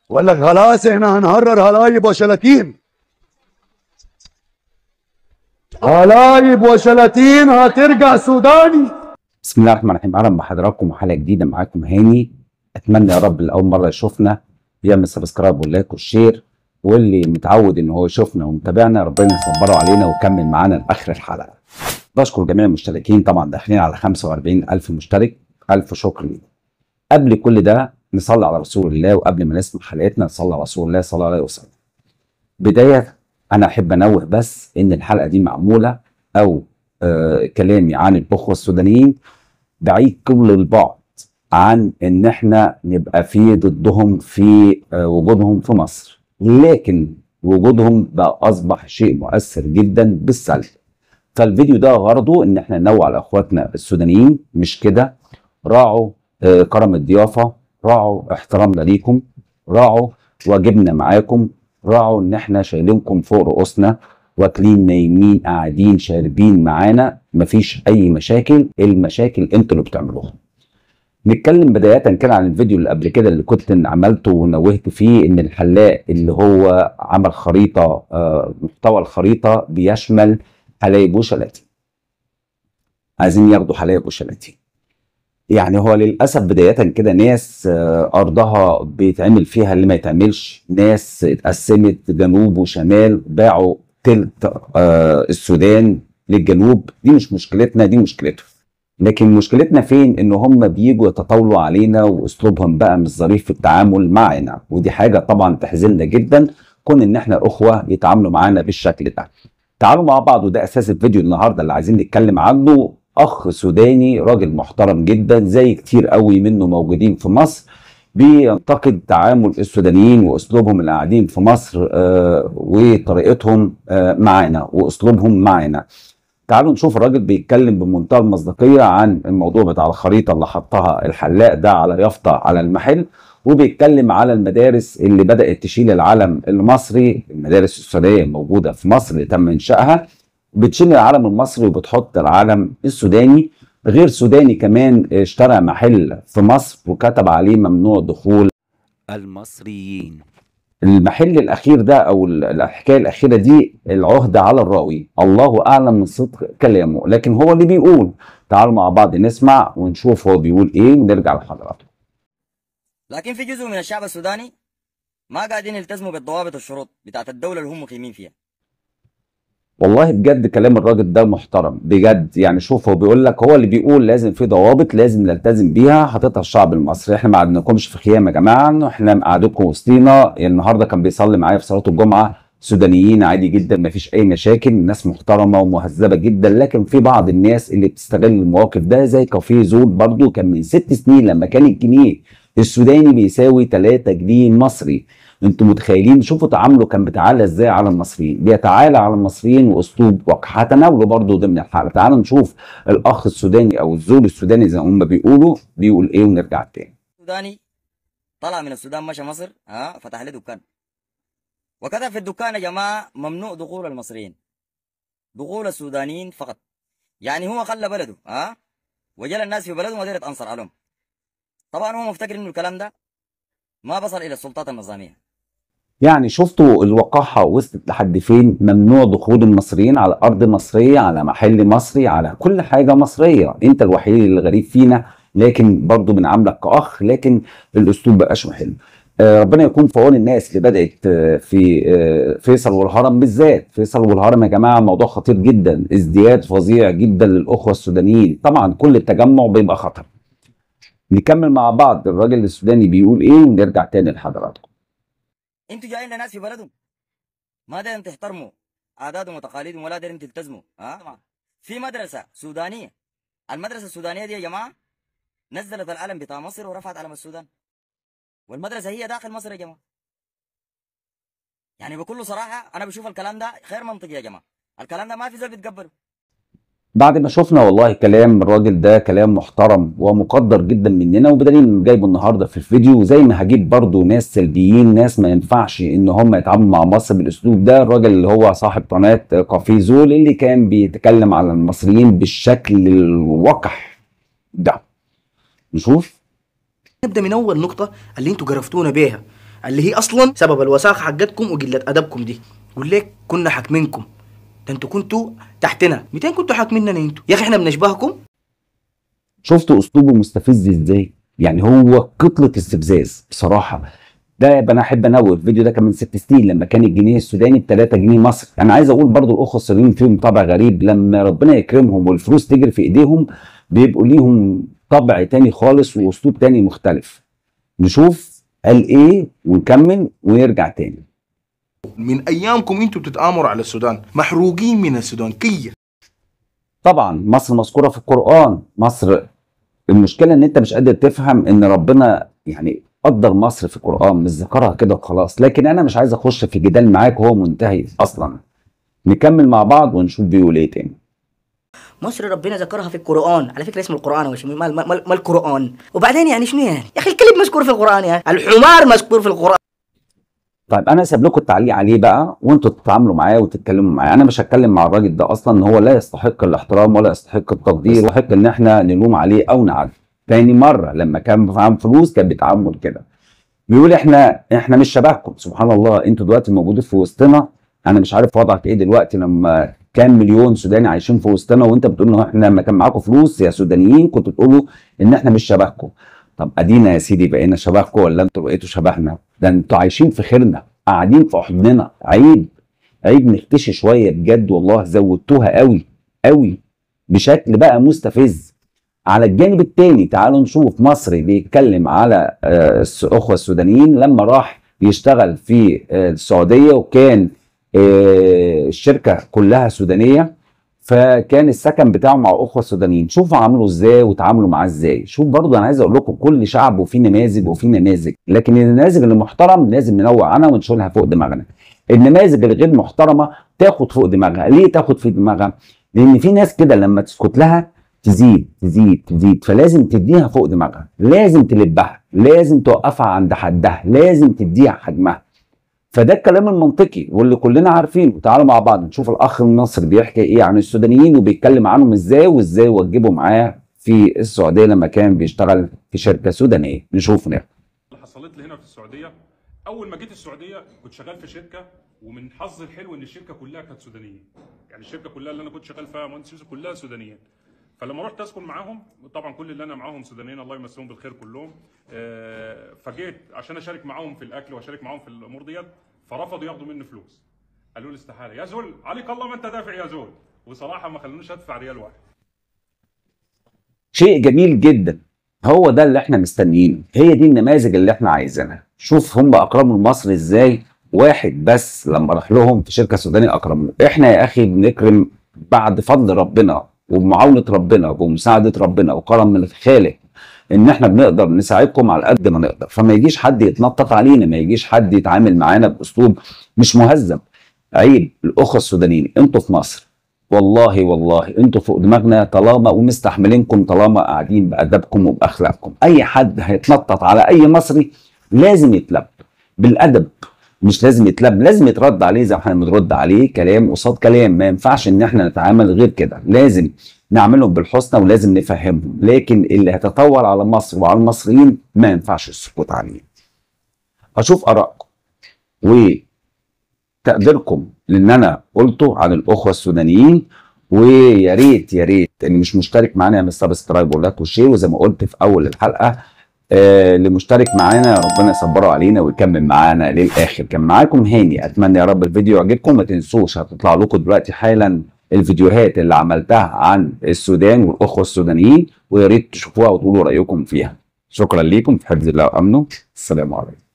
ولا خلاص احنا هنهرر هلايب وشلاتين هلايب وشلاتين هترجع سوداني بسم الله الرحمن الرحيم اهلا بحضراتكم وحلقه جديده معاكم هاني اتمنى يا رب لاول مره يشوفنا يعمل سبسكرايب واللايك والشير واللي متعود ان هو يشوفنا ومتابعنا ربنا يصبره علينا ويكمل معانا لاخر الحلقه بشكر جميع المشتركين طبعا داخلين على 45 الف مشترك الف شكر ليكم قبل كل ده نصلي على رسول الله وقبل ما نسمع حلقتنا نصلي على رسول الله صلى الله عليه وسلم بدايه انا احب انوه بس ان الحلقه دي معموله او آه كلامي عن الاخوه السودانيين بعيد كل البعد عن ان احنا نبقى في ضدهم في آه وجودهم في مصر لكن وجودهم بقى اصبح شيء مؤثر جدا بالسلب فالفيديو ده غرضه ان احنا ننوع على اخواتنا السودانيين مش كده راعوا آه كرم الضيافه راعوا احترامنا ليكم راعوا واجبنا معاكم راعوا ان احنا شايلينكم فوق رؤوسنا واكلين نايمين قاعدين شاربين معانا مفيش اي مشاكل المشاكل انتوا اللي بتعملوها نتكلم بداية كده عن الفيديو اللي قبل كده اللي كنت عملته ونوهت فيه ان الحلاق اللي هو عمل خريطة آه محتوى الخريطة بيشمل حلايب وشلاتين عايزين ياخدوا حلايب وشلاتين يعني هو للاسف بدايه كده ناس ارضها بيتعمل فيها اللي ما يتعملش ناس اتقسمت جنوب وشمال باعوا تلت السودان للجنوب دي مش مشكلتنا دي مشكلتهم لكن مشكلتنا فين ان هم بيجوا يتطاولوا علينا واسلوبهم بقى مش ظريف في التعامل معنا ودي حاجه طبعا تحزننا جدا كون ان احنا اخوه يتعاملوا معانا بالشكل ده تعالوا مع بعض وده اساس الفيديو النهارده اللي عايزين نتكلم عنه اخ سوداني راجل محترم جدا زي كتير قوي منه موجودين في مصر بينتقد تعامل السودانيين واسلوبهم اللي قاعدين في مصر آه وطريقتهم آه معانا واسلوبهم معانا تعالوا نشوف الراجل بيتكلم بمنتهى المصداقيه عن الموضوع بتاع الخريطه اللي حطها الحلاق ده على يافطه على المحل وبيتكلم على المدارس اللي بدات تشيل العلم المصري المدارس السودانيه موجوده في مصر اللي تم انشائها بتشيل العلم المصري وبتحط العلم السوداني غير سوداني كمان اشترى محل في مصر وكتب عليه ممنوع دخول المصريين المحل الاخير ده او الحكايه الاخيره دي العهده على الراوي الله اعلم من صدق كلامه لكن هو اللي بيقول تعالوا مع بعض نسمع ونشوف هو بيقول ايه ونرجع لحضراتكم لكن في جزء من الشعب السوداني ما قاعدين يلتزموا بالضوابط والشروط بتاعت الدوله اللي هم مقيمين فيها والله بجد كلام الراجل ده محترم بجد يعني شوف هو بيقول لك هو اللي بيقول لازم في ضوابط لازم نلتزم بيها حاططها الشعب المصري احنا ما قعدناكمش في خيام يا جماعه احنا مقعدكم وسطينا يعني النهارده كان بيصلي معايا في صلاه الجمعه سودانيين عادي جدا ما فيش اي مشاكل ناس محترمه ومهذبه جدا لكن في بعض الناس اللي بتستغل المواقف ده زي كافيه زول برضو كان من ست سنين لما كان الجنيه السوداني بيساوي 3 جنيه مصري انتوا متخيلين شوفوا تعامله كان بيتعالى ازاي على المصريين بيتعالى على المصريين واسلوب هتناوله برضه ضمن الحلقه تعالوا نشوف الاخ السوداني او الزول السوداني زي ما هم بيقولوا بيقول ايه ونرجع تاني السوداني طلع من السودان مشى مصر ها فتح له دكان وكتب في الدكان يا جماعه ممنوع دخول المصريين دخول السودانيين فقط يعني هو خلى بلده ها وجل الناس في بلدهم وديرت انصر عليهم طبعا هو مفتكر انه الكلام ده ما بصل الى السلطات النظاميه يعني شفتوا الوقاحة وصلت لحد فين ممنوع دخول المصريين على أرض مصرية على محل مصري على كل حاجة مصرية أنت الوحيد اللي غريب فينا لكن برضو بنعاملك كأخ لكن الأسلوب بقاش حلو آه ربنا يكون في عون الناس اللي بدأت آه في آه فيصل والهرم بالذات فيصل والهرم يا جماعة موضوع خطير جدا ازدياد فظيع جدا للأخوة السودانيين طبعا كل التجمع بيبقى خطر نكمل مع بعض الراجل السوداني بيقول ايه ونرجع تاني لحضراتكم انتوا جايين لناس في بلدهم ما دايرين تحترموا عاداتهم وتقاليدهم ولا دايرين تلتزموا ها في مدرسه سودانيه المدرسه السودانيه دي يا جماعه نزلت العلم بتاع مصر ورفعت علم السودان والمدرسه هي داخل مصر يا جماعه يعني بكل صراحه انا بشوف الكلام ده غير منطقي يا جماعه الكلام ده ما في زول بيتقبله بعد ما شفنا والله كلام الراجل ده كلام محترم ومقدر جدا مننا وبدليل جايبه النهارده في الفيديو زي ما هجيب برضو ناس سلبيين ناس ما ينفعش ان هم يتعاملوا مع مصر بالاسلوب ده الراجل اللي هو صاحب قناه كافيه زول اللي كان بيتكلم على المصريين بالشكل الوقح ده نشوف نبدا من اول نقطه اللي انتوا جرفتونا بيها اللي هي اصلا سبب الوساخه حقتكم وقله ادبكم دي قول لك كنا حاكمينكم ده انتوا كنتوا تحتنا 200 كنتوا حاكميننا انتوا يا اخي احنا بنشبهكم شفتوا اسلوبه مستفز ازاي يعني هو قطله استفزاز بصراحه ده يبقى انا احب انوه الفيديو ده كان من ست سنين لما كان الجنيه السوداني ب 3 جنيه مصري انا عايز اقول برضو الاخوه الصينيين فيهم طبع غريب لما ربنا يكرمهم والفلوس تجري في ايديهم بيبقوا ليهم طبع تاني خالص واسلوب تاني مختلف نشوف قال ايه ونكمل ونرجع تاني من ايامكم انتوا بتتآمروا على السودان محروقين من السودان كيه طبعا مصر مذكوره في القران مصر المشكله ان انت مش قادر تفهم ان ربنا يعني قدر مصر في القران مش ذكرها كده وخلاص لكن انا مش عايز اخش في جدال معاك وهو منتهي اصلا نكمل مع بعض ونشوف بيقول ايه تاني مصر ربنا ذكرها في القرآن على فكرة اسم القرآن وش ما, ما, ما, ما القرآن وبعدين يعني شنو يعني يا أخي الكلب مذكور في القرآن يا الحمار مذكور في القرآن طيب انا سايب لكم التعليق عليه بقى وانتوا تتعاملوا معاه وتتكلموا معاه انا مش هتكلم مع الراجل ده اصلا ان هو لا يستحق الاحترام ولا يستحق التقدير يستحق ان احنا نلوم عليه او نعاتبه تاني مره لما كان معاه فلوس كان بيتعامل كده بيقول احنا احنا مش شبهكم سبحان الله انتوا دلوقتي موجودين في وسطنا انا مش عارف وضعك ايه دلوقتي لما كام مليون سوداني عايشين في وسطنا وانت بتقول ان احنا لما كان معاكم فلوس يا سودانيين كنتوا تقولوا ان احنا مش شبهكم طب ادينا يا سيدي بقينا شبهكم ولا انتوا بقيتوا شبهنا ده انتوا عايشين في خيرنا قاعدين في حضننا عيب عيب نختشي شويه بجد والله زودتوها قوي قوي بشكل بقى مستفز على الجانب الثاني تعالوا نشوف مصري بيتكلم على آه، الاخوه السودانيين لما راح يشتغل في آه، السعوديه وكان آه، الشركه كلها سودانيه فكان السكن بتاعه مع اخوه السودانيين شوفوا عملوا ازاي وتعاملوا معاه ازاي شوف برضو انا عايز اقول لكم كل شعب وفيه نماذج وفيه نماذج لكن النماذج اللي محترم لازم ننوع عنها ونشيلها فوق دماغنا النماذج الغير محترمه تاخد فوق دماغها ليه تاخد في دماغها لان في ناس كده لما تسكت لها تزيد تزيد تزيد فلازم تديها فوق دماغها لازم تلبها لازم توقفها عند حدها لازم تديها حجمها فده الكلام المنطقي واللي كلنا عارفينه تعالوا مع بعض نشوف الاخ المصري بيحكي ايه عن السودانيين وبيتكلم عنهم ازاي وازاي وجبوا معاه في السعوديه لما كان بيشتغل في شركه سودانيه نشوف نرجع اللي حصلت لي هنا في السعوديه اول ما جيت السعوديه كنت شغال في شركه ومن حظي الحلو ان الشركه كلها كانت سودانيين يعني الشركه كلها اللي انا كنت شغال فيها مهندس يوسف كلها سودانيين فلما رحت اسكن معاهم طبعا كل اللي انا معاهم سودانيين الله يمسيهم بالخير كلهم آه، فجيت عشان اشارك معاهم في الاكل واشارك معاهم في الامور ديت فرفضوا ياخدوا مني فلوس قالوا لي استحاله يا زول عليك الله ما انت دافع يا زول وصراحه ما خلونيش ادفع ريال واحد شيء جميل جدا هو ده اللي احنا مستنيينه هي دي النماذج اللي احنا عايزينها شوف هم اكرموا مصر ازاي واحد بس لما راح لهم في شركه سودانيه اكرموه احنا يا اخي بنكرم بعد فضل ربنا وبمعاونه ربنا وبمساعده ربنا وكرم من الخالق ان احنا بنقدر نساعدكم على قد ما نقدر فما يجيش حد يتنطط علينا ما يجيش حد يتعامل معانا باسلوب مش مهذب عيب الاخوه السودانيين انتوا في مصر والله والله انتوا فوق دماغنا طالما ومستحملينكم طالما قاعدين بادبكم وباخلاقكم اي حد هيتنطط على اي مصري لازم يتلب بالادب مش لازم يتلب لازم يترد عليه زي ما احنا بنرد عليه كلام قصاد كلام ما ينفعش ان احنا نتعامل غير كده لازم نعملهم بالحسنى ولازم نفهمهم لكن اللي هيتطور على مصر وعلى المصريين ما ينفعش السكوت عليه اشوف ارائكم وتقديركم لان انا قلته عن الاخوه السودانيين ويا ريت يا ريت اللي مش مشترك معانا يعمل سبسكرايب ولايك وشير وزي ما قلت في اول الحلقه آه اللي مشترك معانا ربنا يصبره علينا ويكمل معانا للاخر كان معاكم هاني اتمنى يا رب الفيديو يعجبكم ما تنسوش هتطلع لكم دلوقتي حالا الفيديوهات اللي عملتها عن السودان والاخوه السودانيين ويا ريت تشوفوها وتقولوا رايكم فيها شكرا ليكم في حفظ الله وامنه السلام عليكم